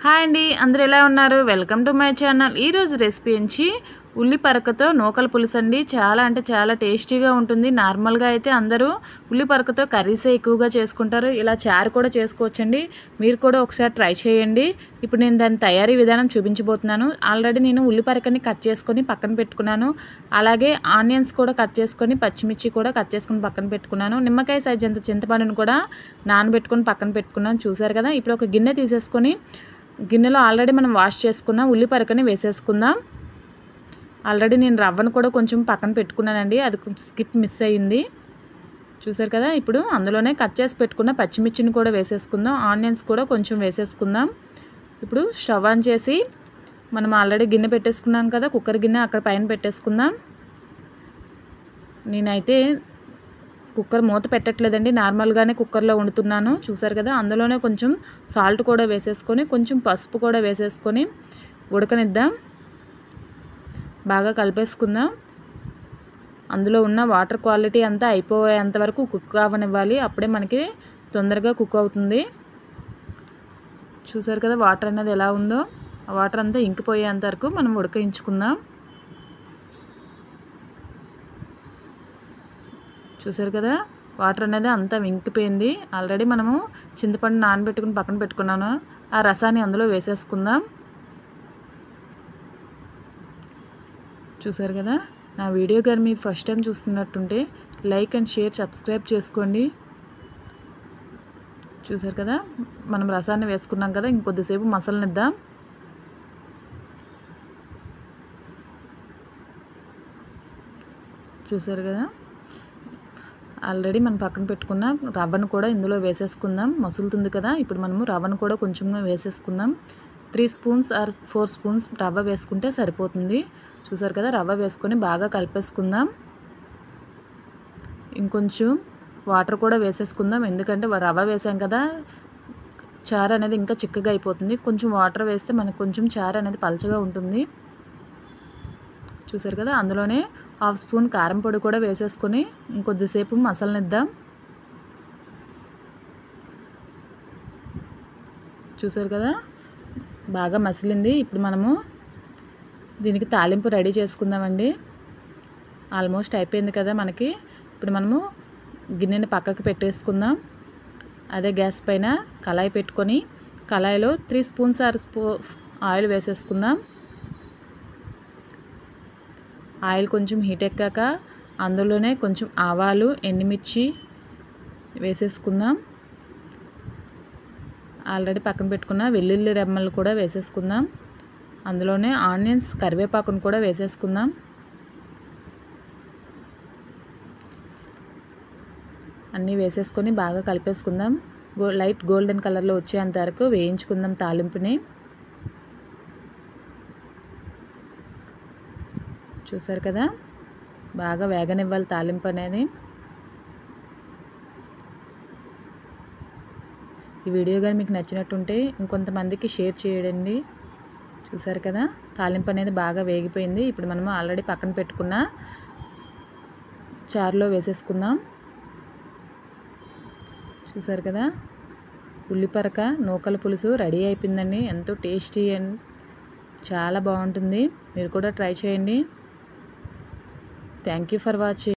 hi అండి అందరు ఎలా ఉన్నారు వెల్కమ్ టు మై ఛానల్ ఈరోజు రెసిపీ నుంచి ఉల్లి పరకతో నూకల పులుసు అండి చాలా అంటే చాలా టేస్టీగా ఉంటుంది నార్మల్గా అయితే అందరూ ఉల్లి పరకతో కర్రీసే ఎక్కువగా చేసుకుంటారు ఇలా చారు కూడా చేసుకోవచ్చండి మీరు కూడా ఒకసారి ట్రై చేయండి ఇప్పుడు నేను దాని తయారీ విధానం చూపించబోతున్నాను ఆల్రెడీ నేను ఉల్లి పరకని కట్ చేసుకొని పక్కన పెట్టుకున్నాను అలాగే ఆనియన్స్ కూడా కట్ చేసుకొని పచ్చిమిర్చి కూడా కట్ చేసుకొని పక్కన పెట్టుకున్నాను నిమ్మకాయ సైజ్ అంత చింతపండును కూడా నానబెట్టుకొని పక్కన పెట్టుకున్నాను చూసారు కదా ఇప్పుడు ఒక గిన్నె తీసేసుకొని గిన్నెలో ఆల్రెడీ మనం వాష్ చేసుకున్న ఉల్లి పరకని వేసేసుకుందాం ఆల్రెడీ నేను రవ్వను కూడా కొంచెం పక్కన పెట్టుకున్నానండి అది కొంచెం స్కిప్ మిస్ అయ్యింది చూసారు కదా ఇప్పుడు అందులోనే కట్ చేసి పెట్టుకున్న పచ్చిమిర్చిని కూడా వేసేసుకుందాం ఆనియన్స్ కూడా కొంచెం వేసేసుకుందాం ఇప్పుడు స్టవ్ ఆన్ చేసి మనం ఆల్రెడీ గిన్నె పెట్టేసుకున్నాం కదా కుక్కర్ గిన్నె అక్కడ పైన పెట్టేసుకుందాం నేనైతే కుక్కర్ మూత పెట్టట్లేదండి నార్మల్గానే కుక్కర్లో వండుతున్నాను చూసారు కదా అందులోనే కొంచెం సాల్ట్ కూడా వేసేసుకొని కొంచెం పసుపు కూడా వేసేసుకొని ఉడకనిద్దాం బాగా కలిపేసుకుందాం అందులో ఉన్న వాటర్ క్వాలిటీ అంతా అయిపోయేంత వరకు కుక్ అవ్వనివ్వాలి అప్పుడే మనకి తొందరగా కుక్ అవుతుంది చూసారు కదా వాటర్ అనేది ఎలా ఉందో ఆ వాటర్ అంతా ఇంకిపోయేంత వరకు మనం ఉడకించుకుందాం చూసారు కదా వాటర్ అనేది అంతా ఇంకిపోయింది ఆల్రెడీ మనము చింతపండు నానబెట్టుకుని పక్కన పెట్టుకున్నాను ఆ రసాన్ని అందులో వేసేసుకుందాం చూసారు కదా నా వీడియో కానీ మీరు ఫస్ట్ టైం చూస్తున్నట్టుంటే లైక్ అండ్ షేర్ సబ్స్క్రైబ్ చేసుకోండి చూసారు కదా మనం రసాన్ని వేసుకున్నాం కదా ఇంకొద్దిసేపు మసాలనిద్దాం చూసారు కదా ఆల్రెడీ మనం పక్కన పెట్టుకున్న రవ్వను కూడా ఇందులో వేసేసుకుందాం మసులుతుంది కదా ఇప్పుడు మనము రవ్వను కూడా కొంచెం వేసేసుకుందాం three spoons or four spoons రవ్వ వేసుకుంటే సరిపోతుంది చూసారు కదా రవ్వ వేసుకొని బాగా కలిపేసుకుందాం ఇంకొంచెం వాటర్ కూడా వేసేసుకుందాం ఎందుకంటే రవ్వ వేసాం కదా చారు అనేది ఇంకా చిక్కగా అయిపోతుంది కొంచెం వాటర్ వేస్తే మనకు కొంచెం చారు అనేది పలచగా ఉంటుంది చూసారు కదా అందులోనే హాఫ్ స్పూన్ కారం పొడి కూడా వేసేసుకొని ఇంకొద్దిసేపు మసాలనిద్దాం చూసారు కదా బాగా మసిలింది ఇప్పుడు మనము దీనికి తాలింపు రెడీ చేసుకుందామండి ఆల్మోస్ట్ అయిపోయింది కదా మనకి ఇప్పుడు మనము గిన్నెని పక్కకు పెట్టేసుకుందాం అదే గ్యాస్ పైన కళాయి పెట్టుకొని కళాయిలో త్రీ స్పూన్స్ ఆర్ స్పూ ఆయిల్ వేసేసుకుందాం ఆయిల్ కొంచెం హీట్ ఎక్కాక అందులోనే కొంచెం ఆవాలు ఎండుమిర్చి వేసేసుకుందాం ఆల్రెడీ పక్కన పెట్టుకున్న వెల్లుల్లి రెమ్మలు కూడా వేసేసుకుందాం అందులోనే ఆనియన్స్ కరివేపాకును కూడా వేసేసుకుందాం అన్నీ వేసేసుకొని బాగా కలిపేసుకుందాం గో లైట్ గోల్డెన్ కలర్లో వచ్చేంత వరకు వేయించుకుందాం తాలింపుని చూసారు కదా బాగా వేగనివ్వాలి తాలింపు అనేది ఈ వీడియో కానీ మీకు నచ్చినట్టుంటే ఇంకొంతమందికి షేర్ చేయండి చూసారు కదా తాలింపు అనేది బాగా వేగిపోయింది ఇప్పుడు మనము ఆల్రెడీ పక్కన పెట్టుకున్న చారులో వేసేసుకుందాం చూసారు కదా ఉల్లిపరక నూకల పులుసు రెడీ అయిపోయిందండి ఎంతో టేస్టీ అండ్ చాలా బాగుంటుంది మీరు కూడా ట్రై చేయండి థ్యాంక్ యూ ఫర్ వాచింగ్